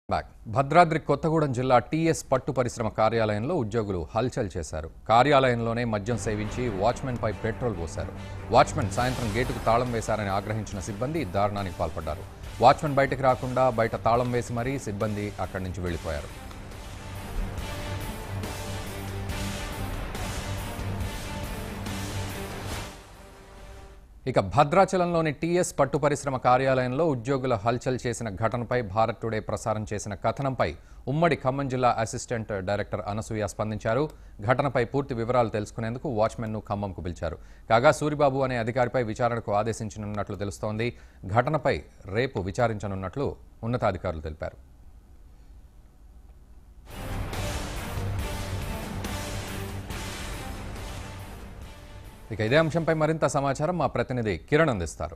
Back Bhadradri Kothagudem జిల్లా TS పట్టు పరిశ్రమ కార్యాలయంలో ఉద్యోగులు హల్చల్ చేశారు కార్యాలయంలోనే మద్యం సేవించి వాచ్మెన్ పై పెట్రోల్ పోశారు వాచ్మెన్ సాయంత్రం గేటుకు తాళం వేశారని ఆగ్రహించిన సిబ్బంది దారుణానికి పాల్పడ్డారు వాచ్మెన్ బయటకు రాకుండా బయట తాళం వేసి మరీ సిబ్బంది అక్కడి నుంచి వెళ్లిపోయారు ఇక భద్రాచలంలోని టీఎస్ పట్టు పరిశ్రమ కార్యాలయంలో ఉద్యోగుల హల్చల్ చేసిన ఘటనపై భారత్ టుడే ప్రసారం చేసిన కథనంపై ఉమ్మడి ఖమ్మం జిల్లా అసిస్టెంట్ డైరెక్టర్ అనసూయ స్పందించారు ఘటనపై పూర్తి వివరాలు తెలుసుకునేందుకు వాచ్మెన్ను ఖమ్మంకు పిలిచారు కాగా సూరిబాబు అనే అధికారిపై విచారణకు ఆదేశించనున్నట్లు తెలుస్తోంది ఘటనపై రేపు విచారించనున్నట్లు ఉన్నతాధికారులు తెలిపారు ఇక ఇదే అంశంపై మరింత సమాచారం మా ప్రతినిధి కిరణ్ అందిస్తారు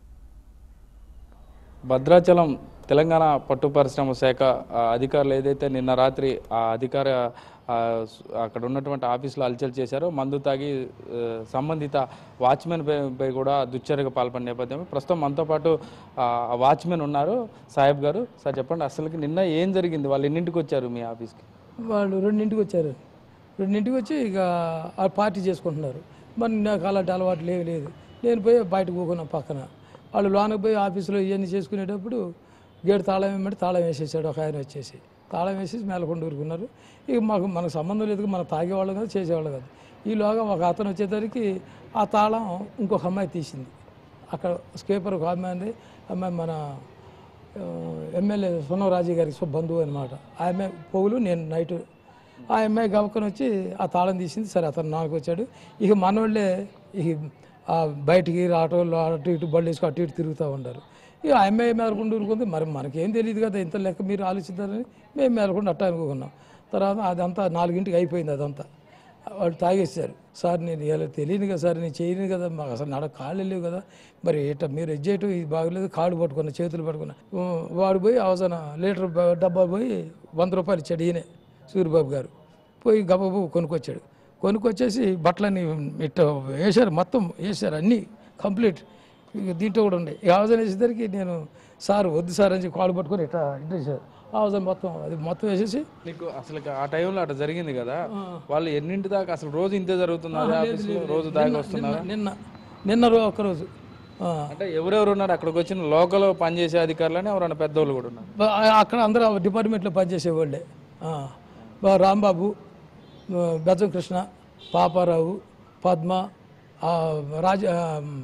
భద్రాచలం తెలంగాణ పట్టు పరిశ్రమ శాఖ ఆ, అధికారులు ఏదైతే నిన్న రాత్రి ఆ అధికార ఆ, స్- అక్కడ ఉన్నటువంటి ఆఫీసులో అలచల్ చేశారో మందు తాగి ఆ, సంబంధిత వాచ్మెన్ పై పై కూడా దుశ్చర్యగా పాల్పడిన నేపథ్యం ప్రస్తుతం మనతో పాటు ఆ, ఆ వాచ్మెన్ ఉన్నారు సాహెబ్ గారు సార్ చెప్పండి అసలుకి నిన్న ఏం జరిగింది వాళ్ళు ఎన్నింటికి వచ్చారు మీ ఆఫీస్కి వాళ్ళు రెండింటికి వచ్చారు రెండింటికి వచ్చి ఇక ఆ పార్టీ చేసుకుంటున్నారు మరి నాకు అలాంటి అలవాటు లేవు లేదు నేను పోయి బయటకు పోకున్నా పక్కన వాళ్ళు లోనకి పోయి ఆఫీసులో ఇవన్నీ చేసుకునేటప్పుడు గేటు తాళం వేయమంటే తాళం వేసేసాడు ఒక ఆయన వచ్చేసి తాళం వేసేసి మేలకొండ ఊరుకున్నారు ఇక మాకు మనకు సంబంధం లేదు మనం తాగేవాళ్ళం కదా చేసేవాళ్ళం కదా ఈలోగా ఒక అతను వచ్చేసరికి ఆ తాళం ఇంకొక అమ్మాయి తీసింది అక్కడ స్కేపర్ ఒక అమ్మాయి ఉంది అమ్మాయి మన ఆ, ఎమ్మెల్యే సున్నవరాజు గారి సు- బంధువు అనమాట ఆ అమ్మాయి పొగులు నేను నైట్ ఆ అమ్మాయి గవకని వచ్చి ఆ తాళం తీసింది సరే అతను నాకు వచ్చాడు ఇక మనోళ్ళే ఇక ఆ బయటికి ఆటోలో అటు ఇటు బళ్ళు వేసుకు అటు ఇటు తిరుగుతూ ఉంటారు ఇక ఆ అమ్మాయి మేలకుండా ఊరుకుంది మరి మనకేం తెలియదు కదా ఇంత లెక్క మీరు ఆలోచిస్తారని మేము మేలకుండా అట్టా అనుకున్నాం తర్వాత అదంతా నాలుగింటికి అయిపోయింది అదంతా వాళ్ళు తాగేశారు సార్ నేను ఇలా తెలియదు కదా సార్ నేను చేయను కదా మాకు అసలు నడ కాళ్ళు లేవు కదా మరి ఏట మీరు ఎజ్జేయటం ఇది బాగలేదు కాళ్ళు పట్టుకున్నా చేతులు పట్టుకున్నా ఉం, వాడు పోయి అవసరం లీటర్ బ- డబ్బా పోయి వంద రూపాయలు ఇచ్చాడు ఈయనే సూర్యబాబు గారు పోయి గబగబు కొనుక్కొచ్చాడు కొనుక్కొచ్చేసి బట్టలన్నీ ఇట్ట వేశారు మొత్తం వేశారు అన్నీ కంప్లీట్ ఇక దీంట్లో కూడా ఉన్నాయి ఈ అవసరం వేసేసరికి నేను సార్ వద్దు సార్ అని చెప్పి కాళ్ళు పట్టుకొని ఇట్లా ఇట్లా వేశారు అవసరం మొత్తం అది మొత్తం వేసేసి నీకు అసలు ఆ టైంలో అట్లా జరిగింది కదా వాళ్ళు ఎన్నింటి దాకా అసలు రోజు ఇంతే జరుగుతుంది అదే ఆఫీస్లో రోజు దాకా వస్తున్నారు నిన్న నిన్న రో ఒక్కరోజు ఆ. అంటే ఎవరెవరు ఉన్నారు అక్కడికి వచ్చిన లోకల్ పనిచేసే అధికారులని ఎవరైనా పెద్దోళ్ళు కూడా ఉన్నారు బా- అక్కడ అందరూ ఆ డిపార్ట్మెంట్లో పనిచేసే వాళ్ళే ఆ. బా- రాంబాబు ఆ, బెజ్జం కృష్ణ పాపారావు పద్మ ఆ, రాజ ఆ,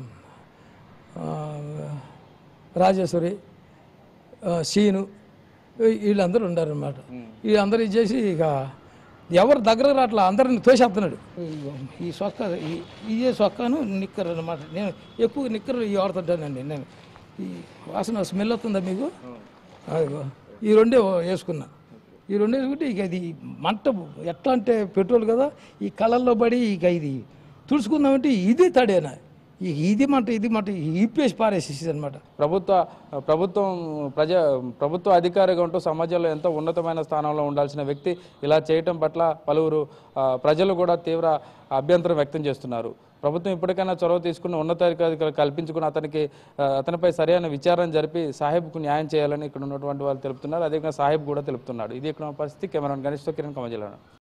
ఆ, రాజేశ్వరి ఆ, సీను వీ- వీళ్ళందరూ ఉండారనమాట వీళ్ళందరూ ఇది చేసి ఇక ఎవరు దగ్గర రాట్లా అందరిని తోసేస్తున్నాడు ఈ సొక్క ఈ- ఇదే సొక్కాను నిక్కర్ అనమాట నేను ఎక్కువ నిక్కర్ ఇవి వాడుతుంటానండి నేను ఈ వాసన స్మెల్ వస్తుందా మీకు అదిగో ఈ రెండే వేసుకున్నా ఈ రెండే వేసుకుంటే ఇక ఇది మంట ఎట్లా అంటే పెట్రోల్ కదా ఈ కళ్ళల్లో పడి ఇక ఇది తుడుచుకుందామంటే ఇది తడేనా ఇక ఇది మంట ఇది మంట ఇప్పేసి పారేసేసి అనమాట ప్రభుత్వ ప్రభుత్వం ప్రజా ప్రభుత్వ అధికారిగా ఉంటూ సమాజంలో ఎంతో ఉన్నతమైన స్థానంలో ఉండాల్సిన వ్యక్తి ఇలా చేయటం పట్ల పలువురు ఆ, ప్రజలు కూడా తీవ్ర అభ్యంతరం వ్యక్తం చేస్తున్నారు ప్రభుత్వం ఇప్పటికైనా చొరవ తీసుకుని ఉన్నతాధికారులు కల్పించుకుని అతనికి ఆ, అతనిపై సరైన విచారణ జరిపి సాహెబ్కు న్యాయం చేయాలని ఇక్కడ ఉన్నటువంటి వాళ్ళు తెలుపుతున్నారు అదేవిధంగా సాహెబ్ కూడా తెలుపుతున్నాడు ఇది ఇక్కడ ఉన్న పరిస్థితి కెమెరాన్ గణేష్తో కిరణ్ కమజిల్లా